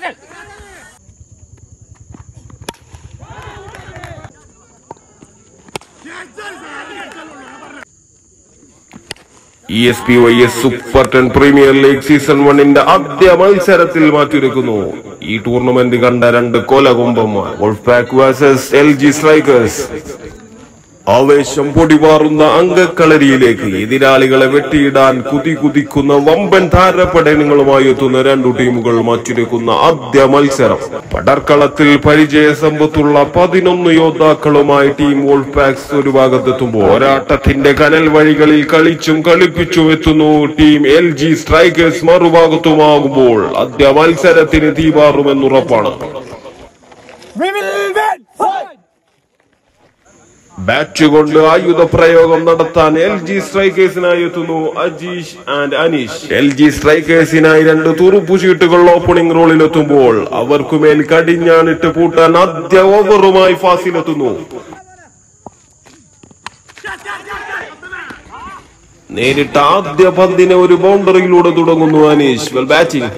E S P Y S super ten premier league season വണ്ണിന്റെ ആദ്യ മത്സരത്തിൽ മാറ്റിവെക്കുന്നു ഈ ടൂർണമെന്റ് കണ്ട രണ്ട് കൊലകുംബന്മാർ wolf pack versus L G strikers ആവേശം പൊടിമാറുന്ന അംഗക്കളരിയിലേക്ക് എതിരാളികളെ വെട്ടിയിടാൻ കുതി കുതിക്കുന്ന വമ്പൻ താരപടയങ്ങളുമായി എത്തുന്ന രണ്ടു ടീമുകൾ മാറ്റിവെക്കുന്ന ആദ്യ മത്സരം പടർക്കളത്തിൽ പരിചയ സമ്പത്തുള്ള പതിനൊന്ന് യോദ്ധാക്കളുമായി ടീം വോൾഫ് പാക്സ് ഒരു ഭാഗത്തെത്തുമ്പോൾ പോരാട്ടത്തിന്റെ കനൽ വഴികളിൽ കളിച്ചും കളിപ്പിച്ചും എത്തുന്നു ടീം എൽ ജി സ്ട്രൈക്കേഴ്സ് മറുഭാഗത്തുമാകുമ്പോൾ ആദ്യ മത്സരത്തിന് തീപാറുമെന്നുറപ്പാണ് We will win! Fight! Bat കൊണ്ട് ആയുധ പ്രയോഗം നടത്താൻ എൽ ജി സ്ട്രൈക്കേഴ്സിനായി എത്തുന്നു Ajeesh and Aneesh L G സ്ട്രൈക്കേഴ്സിനായി രണ്ട് തുറുപ്പു ചീട്ടുകൾ ഓപ്പണിംഗ് റോളിൽ എത്തുമ്പോൾ അവർക്കുമേൽ കടിഞ്ഞാണിട്ട് പൂട്ടാൻ ആദ്യ ഓവറുമായി ഫാസിലെത്തുന്നു നേരിട്ട ആദ്യ പന്തിനെ ഒരു ബൗണ്ടറിയിലൂടെ തുടങ്ങുന്നു അനീഷ് വെൽ ബാറ്റിംഗ്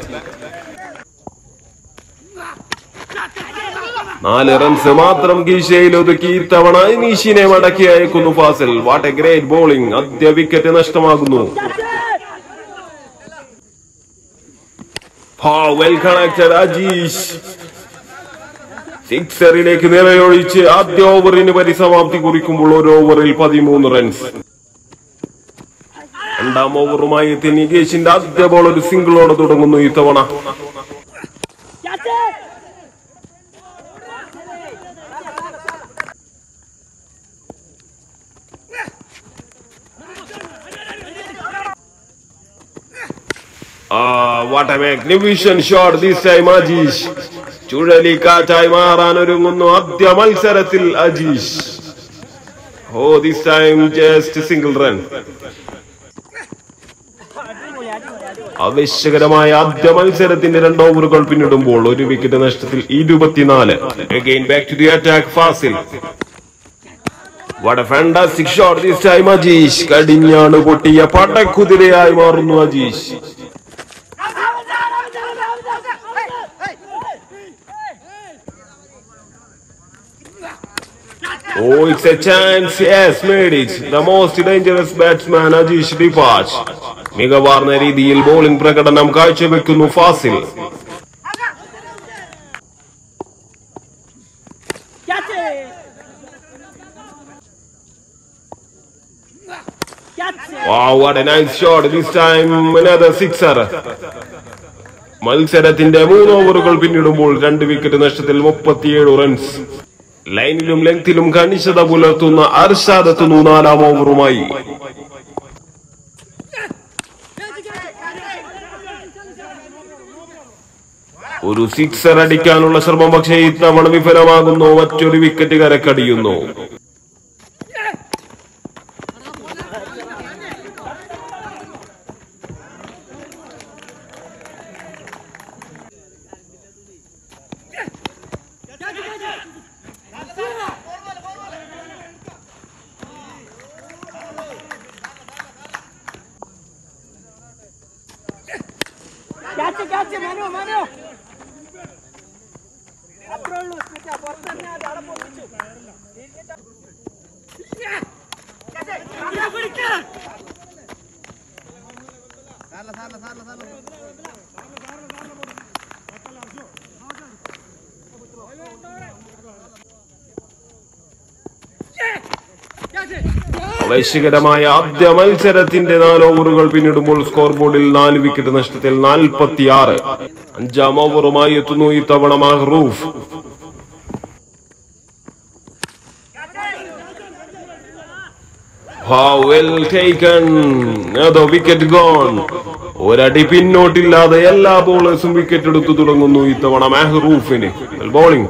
നാല് റൺസ് മാത്രം കീശയിൽ ഒതുക്കി ഇത്തവണ അനീഷിനെ മടക്കി അയക്കുന്നു Fasil what a great bowling ആദ്യ വിക്കറ്റ് നഷ്ടമാകുന്നു വെൽ കണക്റ്റഡ് അജീഷ് സിക്സറിലേക്ക് നിറയൊഴിച്ച് ആദ്യ ഓവറിന് പരിസമാപ്തി കുറിക്കുമ്പോൾ ഒരു ഓവറിൽ പതിമൂന്ന് റൺസ് രണ്ടാം ഓവറുമായി എത്തിയ നികേഷിന്റെ ആദ്യ ബോൾ ഒരു സിംഗിളോടെ തുടങ്ങുന്നു ഇത്തവണ Ah, what a magnificent shot this time Ajeesh ചുഴലിക്കാറ്റായി മാറാൻ ഒരുങ്ങുന്നു ആദ്യ മത്സരത്തിൽ Ajeesh oh this time just single run ആവേശകരമായ ആദ്യ മത്സരത്തിന്റെ രണ്ട് ഓവറുകൾ പിന്നിടുമ്പോൾ ഒരു വിക്കറ്റ് നഷ്ടത്തിൽ ഇരുപത്തിനാല് again back to the attack Fazil What a fantastic shot this time Ajeesh കടിഞ്ഞാണ് പൊട്ടിയ പടക്കുതിരയായി മാറുന്നു Ajeesh Oh, it's a chance. Yes, made it. The most dangerous batsman Ajeesh ഡിപാച്ച് മികവാർന്ന രീതിയിൽ ബോളിംഗ് പ്രകടനം കാഴ്ചവെക്കുന്നു Fazil Catch it! Catch it! Wow, what a nice shot. This time another sixer. മത്സരത്തിന്റെ മൂന്ന് ഓവറുകൾ പിന്നിടുമ്പോൾ രണ്ട് വിക്കറ്റ് നഷ്ടത്തിൽ മുപ്പത്തിയേഴ് റൺസ് ലൈനിലും ലെങ്തിലും കണിശത പുലർത്തുന്ന അർഷാദ് എത്തുന്നു നാലാം ഓവറുമായി ഒരു സിക്സർ അടിക്കാനുള്ള ശ്രമം പക്ഷേ ഇത്തവണ വിഫലമാകുന്നു മറ്റൊരു വിക്കറ്റ് കരക്കടിയുന്നു Catch it, catch it, Manu, Manu! അത്രേ ഉള്ളൂ സ്മിത്ത പുറത്തന്നെ അത് അവിടെ പൊട്ടിച്ചു ആവേശകരമായ ആദ്യ മത്സരത്തിന്റെ നാല് ഓവറുകൾ പിന്നിടുമ്പോൾ സ്കോർ ബോർഡിൽ നാല് വിക്കറ്റ് നഷ്ടത്തിൽ നാൽപ്പത്തിയാറ് അഞ്ചാം ഓവറുമായി എത്തുന്നു ഇത്തവണ Mahroof How well taken. Another wicket gone. ഒരടി പിന്നോട്ടില്ലാതെ എല്ലാ ബോളേഴ്സും വിക്കറ്റ് എടുത്തു തുടങ്ങുന്നു ഇത്തവണ മെഹ്റൂഫിന് bowling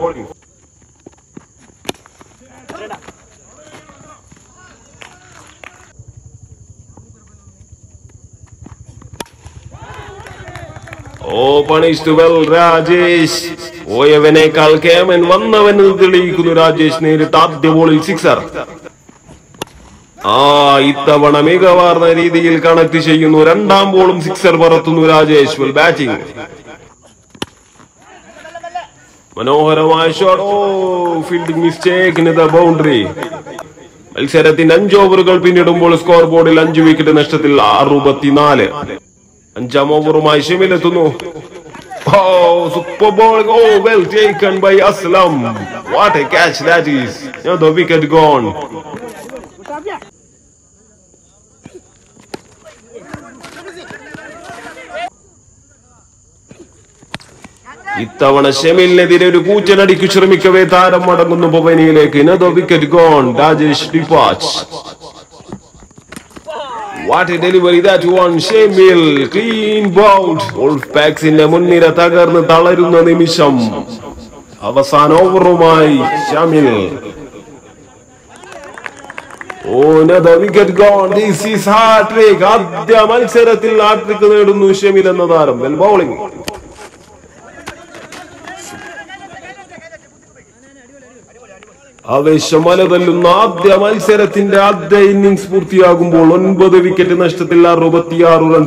oh punished well Rajesh പോയവനേക്കാൾ കേമൻ വന്നവന് തെളിയിക്കുന്നു രാജേഷ് നേരിട്ട് ആദ്യ ബോളിൽ സിക്സർ ആ ഇത്തവണ മികവാർന്ന രീതിയിൽ കണക്ട് ചെയ്യുന്നു രണ്ടാം ബോളും സിക്സർ പറത്തുന്നു രാജേഷ് വെൽ ബാറ്റിംഗ് മനോഹരമായ shot oh fielding mistake the boundary മത്സരത്തിന്റെ അഞ്ച് ഓവറുകൾ പിന്നിടുമ്പോൾ സ്കോർ ബോർഡിൽ അഞ്ച് വിക്കറ്റ് നഷ്ടത്തിൽ അറുപത്തിനാല് അഞ്ചാം ഓവറുമായി ഷെമിലെത്തുന്നു oh super ball oh well taken by Aslam what a catch that is the wicket gone Utapia. ഇത്തവണ ഷെമിലിനെതിരെ ഒരു കൂറ്റനടിക്ക് ശ്രമിക്കവേ താരം മടങ്ങുന്നു ഭവനിയിലേക്ക് ഇനതോ wicket gone Rajesh dispatch what a delivery that one Shemil clean bowled Wolf പാക്സിന്റെ മുൻനിര തകർന്ന് തളരുന്ന നിമിഷം അവസാന ഓവറുമായി Shamil oh wicket gone this is hat trick ആദ്യ മത്സരത്തിൽ ഹാട്രിക് നേടുന്നു ഷെമിൽ എന്ന താരം വെൽ ബൗളിംഗ് ആവേശം അലതല്ലുന്ന ആദ്യ മത്സരത്തിന്റെ ആദ്യ ഇന്നിംഗ്സ് പൂർത്തിയാകുമ്പോൾ ഒൻപത് വിക്കറ്റ് നഷ്ടത്തിൽ അറുപത്തിയാറ് റൺ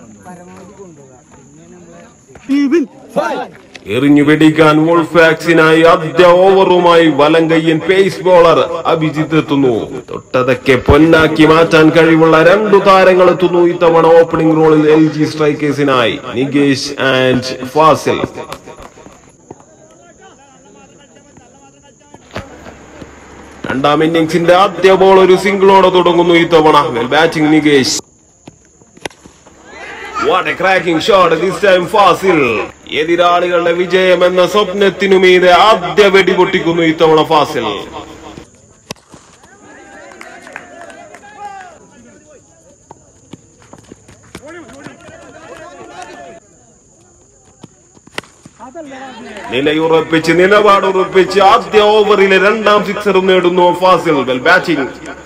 എറിഞ്ഞു വെടിക്കാൻ വോൾഫാക്സിനായി ആദ്യ ഓവറുമായി വലങ്കയ്യൻ പേസ് ബോളർ അഭിജിത്ത് എത്തുന്നു തൊട്ടതൊക്കെ പൊന്നാക്കി മാറ്റാൻ കഴിവുള്ള രണ്ടു താരങ്ങൾ എത്തുന്നു ഇത്തവണ ഓപ്പണിംഗ് റോളിൽ എൽ ജി സ്ട്രൈക്കേഴ്സിനായി നികേഷ് ആൻഡ് ഫാസിൽ രണ്ടാം ഇന്നിംഗ്സിന്റെ ആദ്യ ബോൾ ഒരു സിംഗിളോടെ തുടങ്ങുന്നു ഇത്തവണ well batting Nikesh what a cracking shot this time Fazil എതിരാളികളുടെ വിജയം എന്ന സ്വപ്നത്തിനു മീതെ ആദ്യ വെടി പൊട്ടിക്കുന്നു ഇത്തവണ ഫാസിൽ നിലയുറപ്പിച്ച് നിലപാടുറപ്പിച്ച് ആദ്യ ഓവറിലെ രണ്ടാം സിക്സറും നേടുന്നു ഫാസിൽ വെൽ ബാറ്റിംഗ്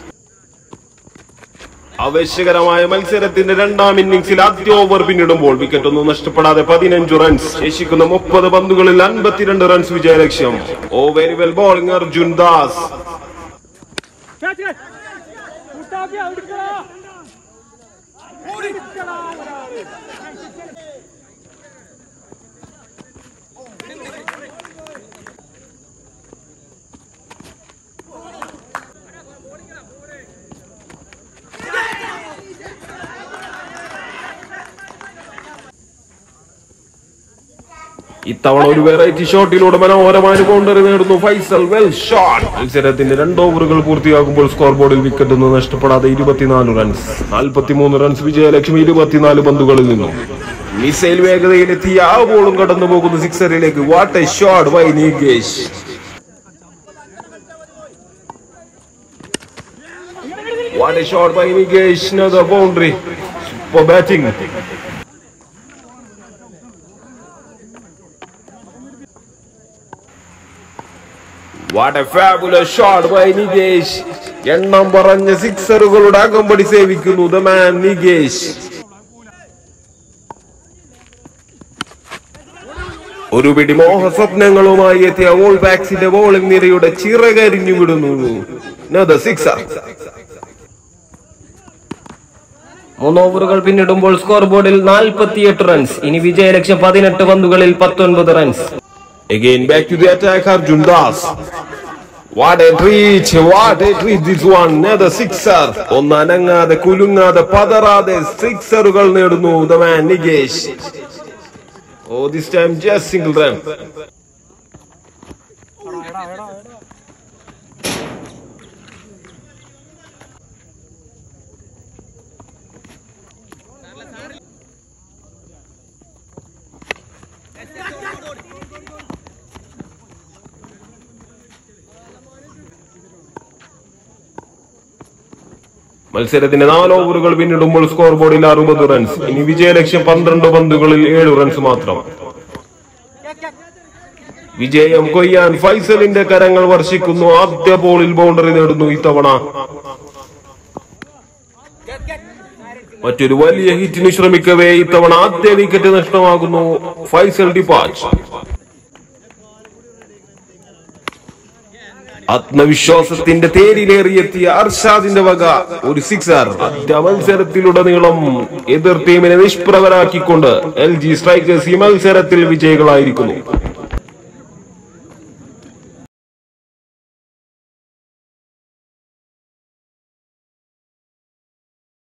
ആവേശകരമായ മത്സരത്തിന്റെ രണ്ടാം ഇന്നിംഗ്സിൽ ആദ്യ ഓവർ പിന്നിടുമ്പോൾ വിക്കറ്റ് ഒന്നും നഷ്ടപ്പെടാതെ പതിനഞ്ചു റൺസ് ശേഷിക്കുന്ന മുപ്പത് പന്തുകളിൽ അൻപത്തിരണ്ട് റൺസ് വിജയലക്ഷ്യം oh very well bowling Arjun Das Catch it. Utapia, എടുക്കടാ. എടുക്കടാ, ഒരാള്. ഇത്തവണ ഒരു വെറൈറ്റി ഷോട്ടിലൂടെ മനോഹരമായ ബൗണ്ടറി നേടുന്നു ഫൈസൽ വെൽ ഷോട്ട് മത്സരത്തിന്റെ രണ്ട് ഓവറുകൾ പൂർത്തിയാകുമ്പോൾ സ്കോർ ബോർഡിൽ വിക്കറ്റ് ഒന്നും നഷ്ടപ്പെടാതെ ഇരുപത്തിനാല് റൺസ് നാൽപ്പത്തിമൂന്ന് റൺസ് വിജയലക്ഷ്മി ഇരുപത്തിനാല് പന്തുകളിൽ നിന്നും മിസൈൽ വേഗതയിലെത്തിയ ആ ബോളും കടന്നു പോകുന്ന സിക്സറിലേക്ക് what a shot by Nikesh what a shot by Nikesh boundary super batting what a fabulous shot by Nikesh എണ്ണം പറഞ്ഞ സിക്സറുകളുടെ അകമ്പടി സേവിക്കുന്നു ദ മാൻ നികേഷ് ഒരു പിടി മോഹ സ്വപ്നങ്ങളുമായി എത്തിയ ഓൾ ബാക്സിന്റെ ബോളിംഗ് നിരയുടെ ചിറകരിഞ്ഞു വിടുന്നു സിക്സർ മൂന്ന് ഓവറുകൾ പിന്നിടുമ്പോൾ സ്കോർ ബോർഡിൽ നാൽപ്പത്തിയെട്ട് റൺസ് ഇനി വിജയലക്ഷ്യം പതിനെട്ട് പന്തുകളിൽ പത്തൊൻപത് runs Again, back to the attack, Arjun Das. What a treat, what a treat this one. Another sixer. ഒന്ന് അനങ്ങാതെ കുലുങ്ങാതെ പതറാതെ സിക്സറുകൾ നേടുന്നു the man Nikesh oh this time just single run മത്സരത്തിന്റെ നാല് ഓവറുകൾ പിന്നിടുമ്പോൾ സ്കോർ ബോർഡിൽ അറുപത് റൺസ് ഇനി വിജയലക്ഷ്യം പന്ത്രണ്ട് പന്തുകളിൽ ഏഴ് റൺസ് മാത്രം വിജയം കൊയ്യാൻ ഫൈസലിന്റെ കരങ്ങൾ വർഷിക്കുന്നു ആദ്യ ബോളിൽ ബൗണ്ടറി നേടുന്നു ഇത്തവണ മറ്റൊരു വലിയ ഹിറ്റിന് ശ്രമിക്കവേ ഇത്തവണ ആദ്യ വിക്കറ്റ് നഷ്ടമാകുന്നു ഫൈസൽ ഡിപ്പാച്ച് ആത്മവിശ്വാസത്തിന്റെ തേരിലേറിയെത്തിയ അർഷാദിന്റെ വക ഒരു സിക്സർ ആദ്യ മത്സരത്തിലുടനീളം എതിർ ടീമിനെ നിഷ്പ്രഭരാക്കിക്കൊണ്ട് എൽ ജി സ്ട്രൈക്കേഴ്സ് ഈ മത്സരത്തിൽ വിജയികളായിരിക്കുന്നു